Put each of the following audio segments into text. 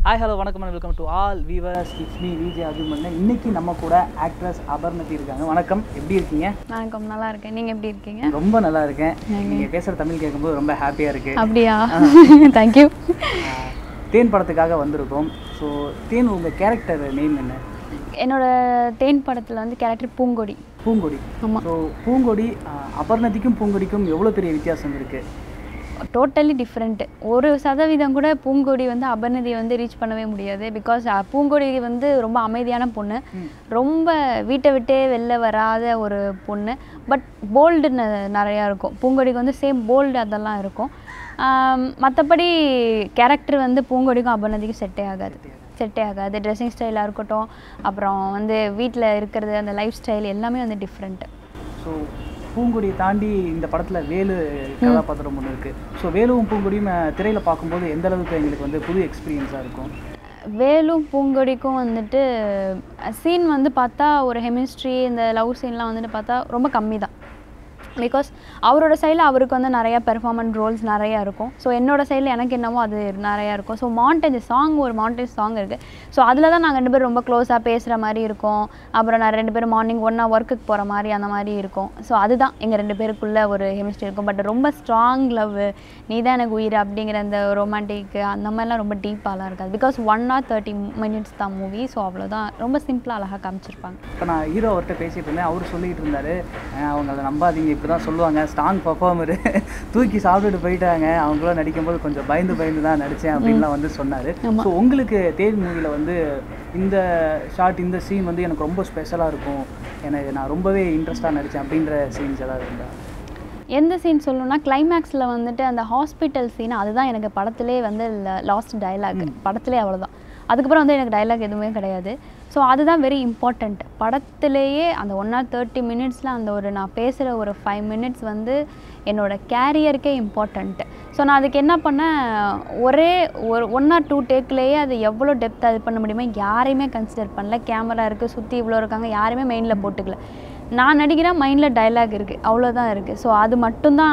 Hi hello வணக்கம் welcome to all viewers it's me Vijay Abhimanyan இன்னைக்கு நம்ம கூட ஆக்ட்ரஸ் அபர்ணதி இருக்காங்க வணக்கம் எப்படி இருக்கீங்க வணக்கம் நல்லா இருக்கேன் நீங்கள் எப்படி இருக்கீங்க ரொம்ப நல்லா இருக்கேன் நீங்க பேசுற தமிழ் கேட்கும்போது ரொம்ப ஹாப்பியா இருக்கு அப்படியா தேங்க்யூ ஆஹ், தேன் படத்துக்காக வந்திருக்கோம் ஸோ தேன் உங்க கேரக்டர் நேம் என்ன என்னோட தேன் படத்தில் வந்து கேரக்டர் பூங்கொடி பூங்கொடி ஆமா. ஸோ பூங்கொடி ஆஹ், அபர்ணதிக்கும் பூங்கொடிக்கும் எவ்வளோ பெரிய வித்தியாசம் இருக்கு டோட்டலி டிஃப்ரெண்ட் ஒரு சதவீதம் கூட பூங்கொடி வந்து அபர்ணதியை வந்து ரீச் பண்ணவே முடியாது பிகாஸ் பூங்கொடி வந்து ரொம்ப அமைதியான பொண்ணு ரொம்ப வீட்டை விட்டே வெளில வராத ஒரு பொண்ணு பட் போல்டு நிறையா இருக்கும் பூங்கொடிக்கு வந்து சேம் போல்டு அதெல்லாம் இருக்கும் மற்றபடி கேரக்டர் வந்து பூங்கொடிக்கும் அபர்ணதிக்கும் செட்டே ஆகாது செட்டே ஆகாது ட்ரெஸ்ஸிங் ஸ்டைலாக இருக்கட்டும் அப்புறம் வந்து வீட்டில் இருக்கிறது அந்த லைஃப் ஸ்டைல் எல்லாமே வந்து டிஃப்ரெண்ட்டு ஸோ பூங்கொடியை தாண்டி இந்த படத்தில் வேலு கதாபாத்திரம் ஒன்று இருக்குது ஸோ வேலுவும் பூங்கொடியும் அஹ், திரையில பார்க்கும்போது எந்த அளவுக்கு எங்களுக்கு வந்து புது எக்ஸ்பீரியன்ஸாக இருக்கும் வேலும் பூங்கொடிக்கும் வந்துட்டு சீன் வந்து பார்த்தா ஒரு ஹெமிஸ்ட்ரி இந்த லவ் சீன்லாம் வந்துட்டு பார்த்தா ரொம்ப கம்மி தான் பிகாஸ் அவரோட சைடில் அவருக்கு வந்து நிறையா பெர்ஃபார்மன்ஸ் ரோல்ஸ் நிறையா இருக்கும் ஸோ என்னோட சைடில் எனக்கு என்னவோ அது நிறையா இருக்கும் ஸோ மாண்டேஜ் சாங் ஒரு மாண்டேஜ் சாங் இருக்குது ஸோ அதில் தான் நாங்கள் ரெண்டு பேரும் ரொம்ப க்ளோஸாக பேசுகிற மாதிரி இருக்கும் அப்புறம் நான் ரெண்டு பேரும் மார்னிங் ஒன்றா ஒர்க்குக்கு போகிற மாதிரி அந்த மாதிரி இருக்கும் ஸோ அதுதான் எங்கள் ரெண்டு பேருக்குள்ள ஒரு கெமிஸ்ட்ரி இருக்கும் பட் ரொம்ப ஸ்ட்ராங் லவ் நீ தான் எனக்கு உயிர் அப்படிங்கிற அந்த ரொமான்டிக் அந்த மாதிரிலாம் ரொம்ப டீப்பாலாம் இருக்காது because one or thirty minutes தான் மூவி ஸோ அவ்வளோதான் ரொம்ப சிம்பிளாக அழகாக காமிச்சிருப்பாங்க இப்போ நான் ஹீரோ அவர்கிட்ட பேசிட்டு இருந்தேன் அவர் சொல்லிட்டு இருந்தாரு அஹ் அவங்கள நம்பாதீங்க இப்படி தான் சொல்லுவாங்க ஸ்ட்ராங் பர்ஃபார்மரு தூக்கி சாப்பிட்டுட்டு போயிட்டாங்க அவங்கள நடிக்கும்போது கொஞ்சம் பயந்து பயந்து தான் நடித்தேன் அப்படின்லாம் வந்து சொன்னார் ஸோ உங்களுக்கு தேன் மூவியில் வந்து இந்த ஷார்ட் இந்த சீன் வந்து எனக்கு ரொம்ப ஸ்பெஷலாக இருக்கும் எனக்கு நான் ரொம்பவே இன்ட்ரெஸ்டாக நடித்தேன் அப்படின்ற சீன்ஸ் ஏதாவது இருந்தா எந்த சீன் சொல்லணும்னா கிளைமேக்ஸில் வந்துட்டு அந்த ஹாஸ்பிட்டல் சீன் அதுதான் எனக்கு படத்திலே வந்து லாஸ்ட் டயலாக் படத்திலே அவ்வளோதான் அதுக்கப்புறம் வந்து எனக்கு டயலாக் எதுவுமே கிடையாது ஸோ அதுதான் வெரி இம்பார்ட்டண்ட் படத்திலேயே அந்த ஒன் ஆர் தேர்ட்டி மினிட்ஸில் அந்த ஒரு நான் பேசுகிற ஒரு ஃபைவ் மினிட்ஸ் வந்து என்னோட கேரியருக்கே இம்பார்ட்டண்ட்டு ஸோ நான் அதுக்கு என்ன பண்ணேன் ஒரே ஒரு ஒன் ஆர் டூ டேக்லேயே அது எவ்வளோ டெப்த் அது பண்ண முடியுமோ யாரையுமே கன்சிடர் பண்ணல கேமரா இருக்குது சுற்றி இவ்வளோ இருக்காங்க யாரையுமே மெயினில் போட்டுக்கல நான் நடிக்கிறேன் மைண்டில் டைலாக் இருக்குது அவ்வளோதான் இருக்குது ஸோ அது மட்டும்தான்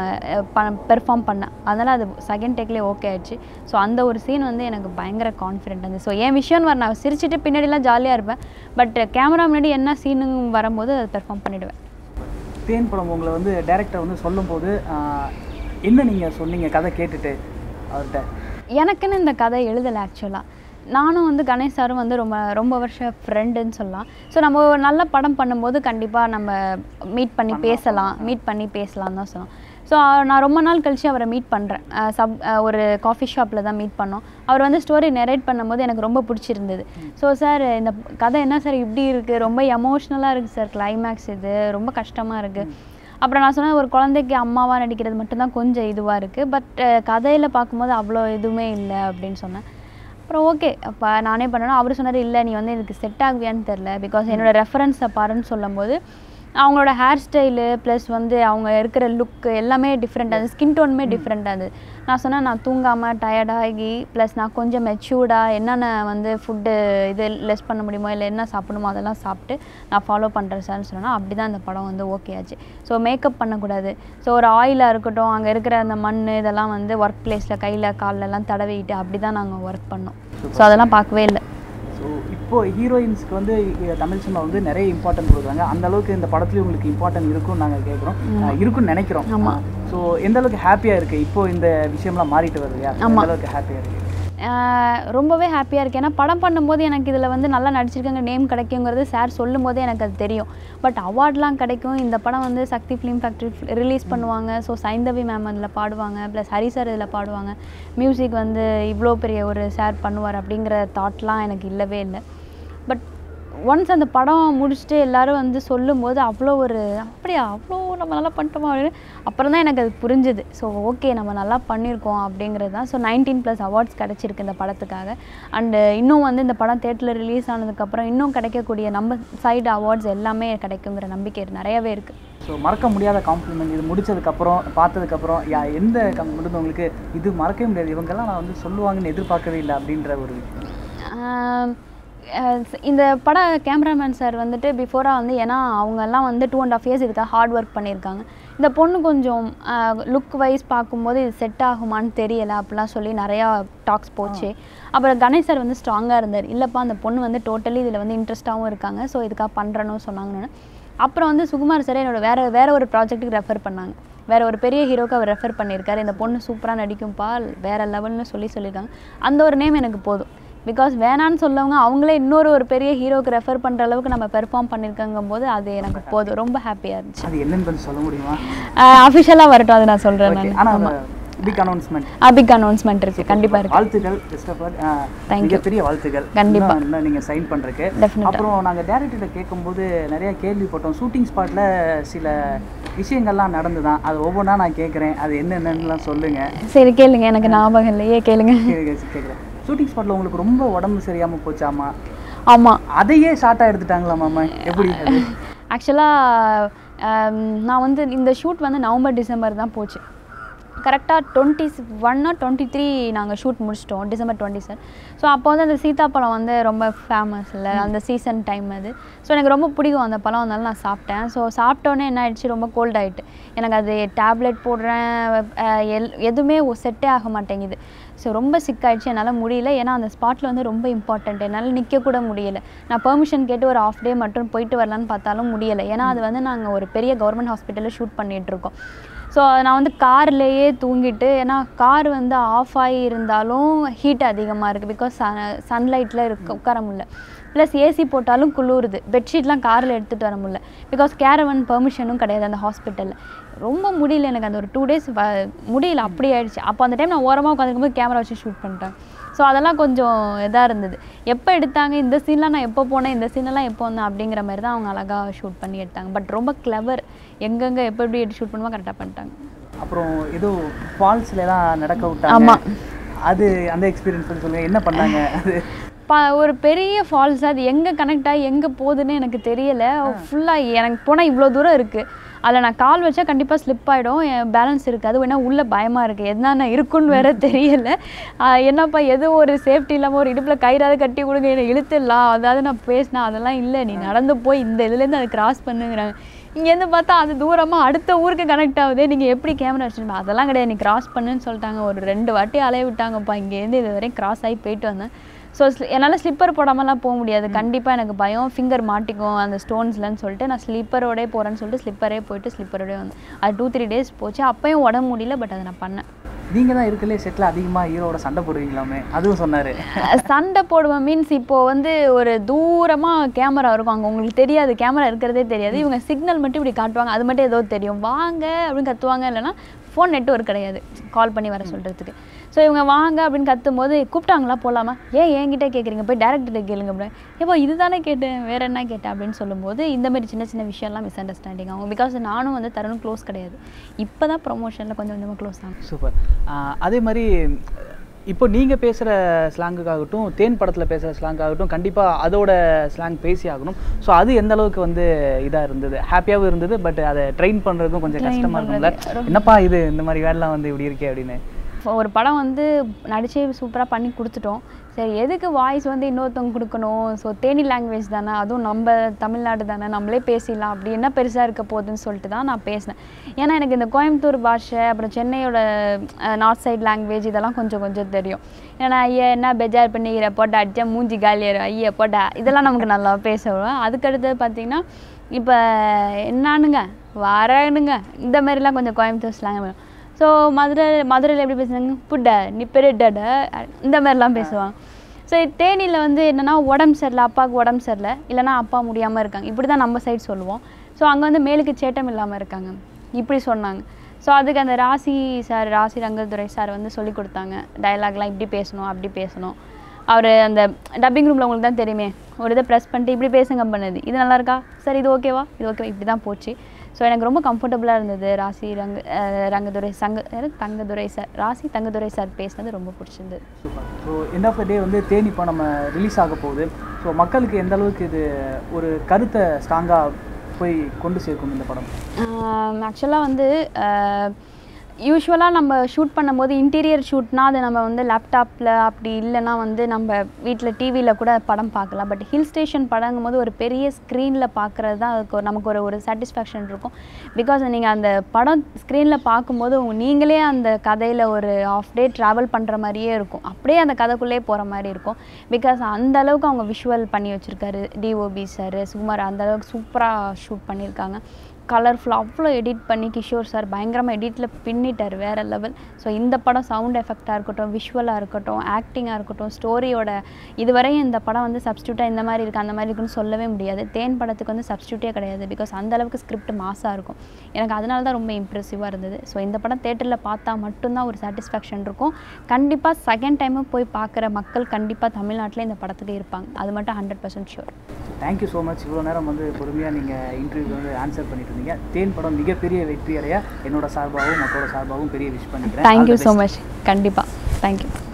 நான் பெர்ஃபார்ம் பண்ணேன் அதனால் அது செகண்ட் டேக்லேயே ஓகே ஆயிடுச்சு ஸோ அந்த ஒரு சீன் வந்து எனக்கு பயங்கர கான்ஃபிடென்ட் இருந்துச்சு ஸோ என் விஷயம் வர நான் சிரிச்சிட்டு பின்னாடிலாம் ஜாலியாக இருப்பேன் பட் கேமரா முன்னாடி என்ன சீனு வரும்போது அதை பெர்ஃபார்ம் பண்ணிவிடுவேன் தேன் படம் உங்களை வந்து டைரக்டர் வந்து சொல்லும்போது ஆஹ், என்ன நீங்கள் சொன்னீங்க கதை கேட்டுட்டு அவர்கிட்ட எனக்குன்னு இந்த கதை எழுதலை ஆக்சுவலாக நானும் வந்து கணேஷ் சாரும் வந்து ரொம்ப ரொம்ப வருஷம் ஃப்ரெண்டுன்னு சொல்லலாம் ஸோ நம்ம ஒரு நல்ல படம் பண்ணும்போது கண்டிப்பாக நம்ம மீட் பண்ணி பேசலாம் மீட் பண்ணி பேசலாம் தான் சொன்னோம் ஸோ நான் ரொம்ப நாள் கழிச்சு அவரை மீட் பண்ணுறேன் சப் ஒரு காஃபி ஷாப்பில் தான் மீட் பண்ணோம் அவர் வந்து ஸ்டோரி நெரேட் பண்ணும்போது எனக்கு ரொம்ப பிடிச்சிருந்தது ஸோ சார் இந்த கதை என்ன சார் இப்படி இருக்குது ரொம்ப எமோஷ்னலாக இருக்குது சார் கிளைமேக்ஸ் இது ரொம்ப கஷ்டமாக இருக்குது அப்புறம் நான் சொன்னேன் ஒரு குழந்தைக்கு அம்மாவாக நடிக்கிறது மட்டும்தான் கொஞ்சம் இதுவாக இருக்குது பட் கதையில் பார்க்கும்போது அவ்வளோ எதுவுமே இல்லை அப்படின்னு சொன்னேன் அப்புறம் ஓகே அப்போ நானே பண்ணணும் அவர் சொன்னார் இல்லை நீ வந்து இதுக்கு செட் ஆகுவியான்னு தெரில பிகாஸ் என்னோட ரெஃபரன்ஸை பாருன்னு சொல்லும்போது அவங்களோட ஹேர் ஸ்டைலு ப்ளஸ் வந்து அவங்க இருக்கிற லுக்கு எல்லாமே டிஃப்ரெண்ட் அது ஸ்கின் டோனுமே டிஃப்ரெண்ட்டாக இருந்தது நான் சொன்னேன் நான் தூங்காமல் டயர்டாகி ப்ளஸ் நான் கொஞ்சம் மெச்சூர்டாக என்னென்ன வந்து ஃபுட்டு இது லெஸ் பண்ண முடியுமோ இல்லை என்ன சாப்பிடணுமோ அதெல்லாம் சாப்பிட்டு நான் ஃபாலோ பண்ணுறேன் சார்னு சொன்னேன்னா அப்படி தான் இந்த படம் வந்து ஓகே ஆச்சு ஸோ மேக்கப் பண்ணக்கூடாது ஸோ ஒரு ஆயிலாக இருக்கட்டும் அங்கே இருக்கிற அந்த மண் இதெல்லாம் வந்து ஒர்க் பிளேஸில் கையில் கால்லெல்லாம் தடவிட்டு அப்படி தான் நாங்கள் ஒர்க் பண்ணோம் ஸோ அதெல்லாம் பார்க்கவே இல்லை ஸோ இப்போ ஹீரோயின்ஸ்க்கு வந்து இ- தமிழ் சினிமா வந்து நிறைய இம்பார்ட்டன்ட் கொடுக்குறாங்க அந்த அளவுக்கு இந்த படத்துலயும் உங்களுக்கு இம்பார்ட்டன்ட் இருக்கும்னு நாங்கள் கேட்குறோம் இருக்குன்னு நினைக்கிறோம் ஸோ எந்த அளவுக்கு ஹாப்பியாக இருக்கு இப்போ இந்த விஷயம்லாம் மாறிட்டு வருது இல்லையா எந்த அளவுக்கு ஹாப்பியாக இருக்கு ஆஹ் ரொம்பவே ஹாப்பியாக இருக்கேன் ஏன்னா படம் பண்ணும்போது எனக்கு இதில் வந்து நல்லா நடிச்சிருக்கங்க நேம் கிடைக்குங்கிறது சார் சொல்லும் போதே எனக்கு அது தெரியும் பட் அவார்ட்லாம் கிடைக்கும் இந்த படம் வந்து சக்தி ஃபிலிம் ஃபேக்ட்ரி ரிலீஸ் பண்ணுவாங்க ஸோ சைந்தவி மேம் அதில் பாடுவாங்க ப்ளஸ் ஹரி சார் இதில் பாடுவாங்க மியூசிக் வந்து இவ்வளோ பெரிய ஒரு சார் பண்ணுவார் அப்படிங்கிற தாட்லாம் எனக்கு இல்லவே இல்லை பட் ஒன்ஸ் அந்த படம் முடிச்சுட்டு எல்லாரும் வந்து சொல்லும்போது அவ்வளோ ஒரு அப்படியா அவ்வளோ நம்ம நல்லா பண்ணிட்டோமா அப்படின்னு அப்புறம் தான் எனக்கு அது புரிஞ்சுது ஸோ ஓகே நம்ம நல்லா பண்ணியிருக்கோம் அப்படிங்கிறது தான் ஸோ நைன்டீன் ப்ளஸ் அவார்ட்ஸ் கிடச்சிருக்கு இந்த படத்துக்காக அண்டு இன்னும் வந்து இந்த படம் தேட்டரில் ரிலீஸ் ஆனதுக்கப்புறம் இன்னும் கிடைக்கக்கூடிய நம்ம சைடு அவார்ட்ஸ் எல்லாமே கிடைக்குங்கிற நம்பிக்கை நிறையவே இருக்குது ஸோ மறக்க முடியாத காம்ப்ளிமெண்ட் இது முடிச்சதுக்கப்புறம் பார்த்ததுக்கப்புறம் யா எந்த காம்ப்ளிமெண்ட் உங்களுக்கு இது மறக்கவே முடியாது இவங்கெல்லாம் நான் வந்து சொல்லுவாங்கன்னு எதிர்பார்க்கவே இல்லை அப்படின்ற ஒரு ஆம், அஹ் இந்த பட கேமராமேன் சார் வந்துட்டு பிஃபோராக வந்து ஏன்னா அவங்கெல்லாம் வந்து டூ அண்ட் ஆஃப் இயர்ஸ் இதுக்காக ஹார்ட் ஒர்க் பண்ணியிருக்காங்க இந்த பொண்ணு கொஞ்சம் லுக் வைஸ் பார்க்கும்போது இது செட் ஆகுமான்னு தெரியல அப்படிலாம் சொல்லி நிறையா டாக்ஸ் போச்சு அப்புறம் கணேஷ் சார் வந்து ஸ்ட்ராங்காக இருந்தார் இல்லைப்பா அந்த பொண்ணு வந்து டோட்டலி இதில் வந்து இன்ட்ரெஸ்ட்டாகவும் இருக்காங்க ஸோ இதுக்காக பண்ணுறணும் சொன்னாங்கன்னு அப்புறம் வந்து சுகுமார் சார் என்னோட வேற வேற ஒரு ப்ராஜெக்ட்டுக்கு ரெஃபர் பண்ணாங்க வேற ஒரு பெரிய ஹீரோக்கு அவர் ரெஃபர் பண்ணியிருக்காரு இந்த பொண்ணு சூப்பராக நடிக்கும்பா வேற லெவல்னு சொல்லி சொல்லியிருக்காங்க அந்த ஒரு நேம் எனக்கு போதும் பிகாஸ் வேணான்னு சொல்லவங்க அவங்களே இன்னொரு ஒரு பெரிய ஹீரோக்கு ரெஃபர் பண்ணுற அளவுக்கு நம்ம பெர்ஃபார்ம் பண்ணியிருக்கங்கும் போது அது எனக்கு போதும் ரொம்ப ஹாப்பியாக இருந்துச்சு அது என்னன்னு கொஞ்சம் சொல்ல முடியுமா அஃபிஷியலாக வரட்டும் அது நான் சொல்கிறேன் ஓகே நான் ஆனால் பிக் அனௌன்ஸ்மெண்ட் பிக் அனௌன்ஸ்மெண்ட் இருக்குது கண்டிப்பாக இருக்குது வாழ்த்துக்கள் பெஸ்ட் ஆஃப் Thank you. மிகப்பெரிய வாழ்த்துக்கள் கண்டிப்பா. இன்னும் இன்னும் நீங்க சைன் பண்றதுக்கு Definitely. அப்புறம் நாங்க டேரக்டர்கிட்ட கேட்கும்போது நிறைய கேள்விப்பட்டோம் ஷூட்டிங் ஸ்பாட்ல சில விஷயங்கள்லாம் நடந்துதான் அது ஒவ்வொன்றா நான் கேட்குறேன் அது என்னென்னலாம் சொல்லுங்க சரி கேளுங்க எனக்கு ஞாபகம் இல்லையே கேளுங்க கேட்குறேன் ஷூட்டிங் ஸ்பாட்ல உங்களுக்கு ரொம்ப உடம்பு சரியாம போச்சாமா ஆமாம் அதையே ஷார்ட்டாக எடுத்துட்டாங்களா மாமா எப்படி அது ஆக்சுவலாக நான் வந்து இந்த ஷூட் வந்து நவம்பர் டிசம்பர் தான் போச்சு கரெக்டாக டுவெண்ட்டி ஒன்னா டுவெண்ட்டி த்ரீ நாங்கள் ஷூட் முடிச்சிட்டோம் டிசம்பர் டுவெண்ட்டி சார் ஸோ அப்போ வந்து அந்த சீதாப்பழம் வந்து ரொம்ப ஃபேமஸ் இல்லை அந்த சீசன் டைம் அது ஸோ எனக்கு ரொம்ப பிடிக்கும் அந்த பழம் வந்தாலும் நான் சாப்பிட்டேன் ஸோ சாப்பிட்டோன்னே என்ன ஆயிடுச்சு ரொம்ப கோல்ட் ஆயிட்டு எனக்கு அது டேப்லெட் போடுறேன் அஹ் எல் எதுவுமே செட்டே ஆக மாட்டேங்குது ஸோ ரொம்ப சிக் ஆயிடுச்சு என்னால் முடியல ஏன்னா அந்த ஸ்பாட்டில் வந்து ரொம்ப இம்பார்ட்டண்ட் என்னால் நிற்க கூட முடியல நான் பெர்மிஷன் கேட்டு ஒரு ஆஃப் டே மட்டும் போயிட்டு வரலான்னு பார்த்தாலும் முடியலை ஏன்னா அது வந்து நாங்கள் ஒரு பெரிய கவர்மெண்ட் ஹாஸ்பிட்டலில் ஷூட் பண்ணிட்டு இருக்கோம் ஸோ நான் வந்து கார்லேயே தூங்கிட்டு ஏன்னா கார் வந்து ஆஃப் ஆகி இருந்தாலும் ஹீட் அதிகமாக இருக்குது பிகாஸ் சன்லைட்டில் இருக்க உட்கார முடியல ப்ளஸ் ஏசி போட்டாலும் குளிருது பெட்ஷீட்லாம் காரில் எடுத்துகிட்டு வர முடியல பிகாஸ் கேரவன் பெர்மிஷனும் கிடையாது அந்த ஹாஸ்பிட்டலில் ரொம்ப முடியல எனக்கு அந்த ஒரு டூ டேஸ் முடியல அப்படி ஆயிடுச்சு அப்போ அந்த டைம் நான் ஓரமாக உட்காந்துருக்கும்போது கேமரா வச்சு ஷூட் பண்ணிட்டேன் ஸோ அதெல்லாம் கொஞ்சம் இதாக இருந்தது எப்போ எடுத்தாங்க இந்த சீன்லாம் நான் எப்போ போனேன் இந்த சீனெல்லாம் எப்போ வந்தேன் அப்படிங்கிற மாதிரி தான் அவங்க அழகாக ஷூட் பண்ணி எடுத்தாங்க பட் ரொம்ப கிளவர் எங்கெங்கே எப்போ எப்படி எடுத்து ஷூட் பண்ணுமோ கரெக்டாக பண்ணிட்டாங்க அப்புறம் ஏதோ ஃபால்ஸ்ல எல்லாம் நடக்க விட்டாங்க ஆமா. அது அந்த எக்ஸ்பீரியன்ஸ் பற்றி சொல்லுங்க என்ன பண்ணாங்க அது பா ஒரு பெரிய ஃபால்ஸ் அது எங்கே கனெக்ட் ஆகி எங்கே போகுதுன்னு எனக்கு தெரியல ஃபுல்லாக எனக்கு போனால் இவ்வளோ தூரம் இருக்குது அதில் நான் கால் வச்சா கண்டிப்பாக ஸ்லிப் ஆகிடும் என் பேலன்ஸ் இருக்காது வேணா உள்ளே பயமாக இருக்குது என்னென்ன இருக்குன்னு வேற தெரியல ஆஹ் என்னப்பா எது ஒரு சேஃப்டி இல்லாமல் ஒரு இடுப்பில் கயிறாவது கட்டி கொடுங்க என்னை இழுத்துடலாம் அதாவது நான் பேசினேன் அதெல்லாம் இல்லை நீ நடந்து போய் இந்த இதுலேருந்து அதை கிராஸ் பண்ணுங்கிறாங்க இங்கேருந்து பார்த்தா அது தூரமாக அடுத்த ஊருக்கு கனெக்ட் ஆகுதே நீங்கள் எப்படி கேமரா வச்சுருப்பா அதெல்லாம் கிடையாது நீ கிராஸ் பண்ணுன்னு சொல்லிட்டாங்க ஒரு ரெண்டு வாட்டி அலைய விட்டாங்கப்பா இங்கேருந்து இது வரையும் கிராஸ் ஆகி போயிட்டு வந்தேன் ஸோ என்னால் ஸ்லிப்பர் போடாமலாம் போக முடியாது கண்டிப்பாக எனக்கு பயம் ஃபிங்கர் மாட்டிக்கும் அந்த ஸ்டோன்ஸ்லன்னு சொல்லிட்டு நான் ஸ்லிப்பரோடே போகிறேன்னு சொல்லிட்டு ஸ்லிப்பரே போயிட்டு ஸ்லிப்பரோடே வந்தேன் அது டூ த்ரீ டேஸ் போச்சு அப்பயும் உடம்பு முடியல பட் அதை நான் பண்ணேன் நீங்க தான் இருக்கலே செட்டில் அதிகமா ஹீரோட சண்டை போடுவீங்களாமே அதுவும் சொன்னாரு அஹ் சண்டை போடுவேன் மீன்ஸ் இப்போ வந்து ஒரு தூரமாக கேமரா இருக்கும் அங்கே உங்களுக்கு தெரியாது கேமரா இருக்கிறதே தெரியாது இவங்க சிக்னல் மட்டும் இப்படி காட்டுவாங்க அது மட்டும் ஏதோ தெரியும் வாங்க அப்படின்னு கத்துவாங்க இல்லைன்னா ஃபோன் நெட்ஒர்க் கிடையாது கால் பண்ணி வர சொல்கிறதுக்கு ஸோ இவங்க வாங்க அப்படின்னு கத்தும் போது கூப்பிட்டாங்களா போகலாமா ஏன் என்கிட்ட கேட்குறீங்க போய் டேரக்டர்கிட்ட கேளுங்க அப்படின்னு ஏப்போ இதுதானே கேட்டேன் வேற என்ன கேட்டேன் அப்படின்னு சொல்லும்போது இந்த மாதிரி சின்ன சின்ன விஷயம்லாம் மிஸ் அண்டர்ஸ்டாண்டிங் ஆகும் பிகாஸ் நானும் வந்து தருண் க்ளோஸ் கிடையாது இப்போ தான் ப்ரொமோஷனில் கொஞ்சம் கொஞ்சமாக க்ளோஸ் ஆகும் சூப்பர் அதே மாதிரி இப்போ நீங்க பேசுற ஸ்லாங்குக்காகட்டும் தேன் படத்துல பேசுற ஸ்லாங்காகட்டும் கண்டிப்பா அதோட ஸ்லாங் பேசி ஆகணும் ஸோ அது எந்த அளவுக்கு வந்து இதா இருந்தது ஹாப்பியாகவும் இருந்தது பட் அதை ட்ரெயின் பண்றதும் கொஞ்சம் Train கஷ்டமா இருக்கும்ல பண்றது. என்னப்பா இது இந்த மாதிரி வேலைலாம் வந்து இப்படி இருக்கே அப்படின்னு இப்போ ஒரு படம் வந்து நடிச்சு சூப்பராக பண்ணி கொடுத்துட்டோம் சரி எதுக்கு வாய்ஸ் வந்து இன்னொருத்தவங்க கொடுக்கணும் ஸோ தேனி லாங்குவேஜ் தானே அதுவும் நம்ம தமிழ்நாடு தானே நம்மளே பேசிடலாம் அப்படி என்ன பெருசாக இருக்க போகுதுன்னு சொல்லிட்டு தான் நான் பேசினேன் ஏன்னா எனக்கு இந்த கோயம்புத்தூர் பாஷை அப்புறம் சென்னையோட நார்த் சைட் லாங்குவேஜ் இதெல்லாம் கொஞ்சம் கொஞ்சம் தெரியும் ஏன்னா ஐயா என்ன பெஜார் பண்ணிக்கிற போட்டா அடிச்சா மூஞ்சி காலியாரு ஐயா போட்டா இதெல்லாம் நமக்கு நல்லா பேசுவோம் அதுக்கடுத்து பார்த்தீங்கன்னா இப்போ என்னானுங்க வரணுங்க இந்த மாதிரிலாம் கொஞ்சம் கோயம்புத்தூர் ஸ்லாங் வரும் ஸோ மதுரை மதுரையில் எப்படி பேசுனாங்க புட்ட நீ பெருடட இந்த மாதிரிலாம் பேசுவாங்க ஸோ தேனியில் வந்து என்னென்னா உடம்பு சரியில்லை அப்பாவுக்கு உடம்பு சரியில்லை இல்லைன்னா அப்பா முடியாமல் இருக்காங்க இப்படி தான் நம்ம சைடு சொல்லுவோம் ஸோ அங்கே வந்து மேலுக்கு சேட்டம் இல்லாமல் இருக்காங்க இப்படி சொன்னாங்க ஸோ அதுக்கு அந்த ராசி சார் ராசி ரங்கதுரை சார் வந்து சொல்லி கொடுத்தாங்க டயலாக்லாம் இப்படி பேசணும் அப்படி பேசணும் அவர் அந்த டப்பிங் ரூமில் உங்களுக்கு தான் தெரியுமே ஒரு இதை ப்ரெஸ் பண்ணிட்டு இப்படி பேசுங்க பண்ணது இது நல்லா இருக்கா சார் இது ஓகேவா இது ஓகேவா இப்படி தான் போச்சு ஸோ எனக்கு ரொம்ப கம்ஃபர்டபுளாக இருந்தது ராசி ரங்க அஹ் ரங்கதுரை சங்க யாரு? தங்கதுரை சார் ராசி தங்கதுரை சார் பேசினது ரொம்ப பிடிச்சிருந்தது super so end of the day வந்து தேனி இப்போ நம்ம ரிலீஸ் ஆக போகுது ஸோ மக்களுக்கு எந்த அளவுக்கு இது ஒரு கருத்தை ஸ்ட்ராங்காக போய் கொண்டு சேர்க்கும் இந்த படம் ஆக்சுவலாக வந்து ஆஹ் யூஸ்வலாக நம்ம ஷூட் பண்ணும்போது இன்டீரியர் ஷூட்னா அது நம்ம வந்து லேப்டாப்பில் அப்படி இல்லைன்னா வந்து நம்ம வீட்டில் டிவியில் கூட படம் பார்க்கலாம் பட் ஹில் ஸ்டேஷன் படங்கும் போது ஒரு பெரிய ஸ்க்ரீனில் பார்க்குறது தான் அதுக்கு ஒரு- நமக்கு ஒரு ஒரு சாட்டிஸ்ஃபேக்ஷன் இருக்கும் பிகாஸ் நீங்கள் அந்த படம் ஸ்க்ரீனில் பார்க்கும்போது உங்க- நீங்களே அந்த கதையில் ஒரு ஆஃப் டே ட்ராவல் பண்ணுற மாதிரியே இருக்கும் அப்படியே அந்த கதைக்குள்ளேயே போகிற மாதிரி இருக்கும் பிகாஸ் அந்த அளவுக்கு அவங்க விஷுவல் பண்ணி வச்சுருக்காரு டிஓபி சார் சுகுமார் அந்த அளவுக்கு சூப்பராக ஷூட் பண்ணியிருக்காங்க கலர்ஃபுல் அவ்வளோ எடிட் பண்ணி கிஷோர் சார் பயங்கரமாக எடிட்டில் பின்னிட்டார் வேறு லெவல் ஸோ இந்த படம் சவுண்ட் எஃபெக்டாக இருக்கட்டும் விஷுவலாக இருக்கட்டும் ஆக்டிங்காக இருக்கட்டும் ஸ்டோரியோட இதுவரையும் இந்த படம் வந்து சப்ஸ்டியூட்டாக இந்த மாதிரி இருக்குது அந்த மாதிரி இருக்குன்னு சொல்லவே முடியாது தேன் படத்துக்கு வந்து சப்ஸ்டியூட்டே கிடையாது பிகாஸ் அந்த அளவுக்கு ஸ்கிரிப்ட் மாசாக இருக்கும் எனக்கு அதனால தான் ரொம்ப இம்ப்ரெசிவாக இருந்தது ஸோ இந்த படம் தேட்டரில் பார்த்தா மட்டும்தான் ஒரு சாட்டிஸ்ஃபேக்ஷன் இருக்கும் கண்டிப்பாக செகண்ட் டைமும் போய் பார்க்குற மக்கள் கண்டிப்பாக தமிழ்நாட்டில் இந்த படத்துக்கு இருப்பாங்க அது மட்டும் hundred percent sure thank you so much இவ்வளோ நேரம் வந்து பொறுமையாக நீங்கள் இன்டர்வியூ வந்து ஆன்சர் பண்ணிட்டு இருந்தீங்க தேன் படம் மிகப்பெரிய வெற்றி அடைய என்னோட சார்பாகவும் மக்களோட சார்பாகவும் பெரிய விஷ் பண்ணிக்கிறேன் தேங்க்யூ ஸோ மச் கண்டிப்பாக தேங்க்யூ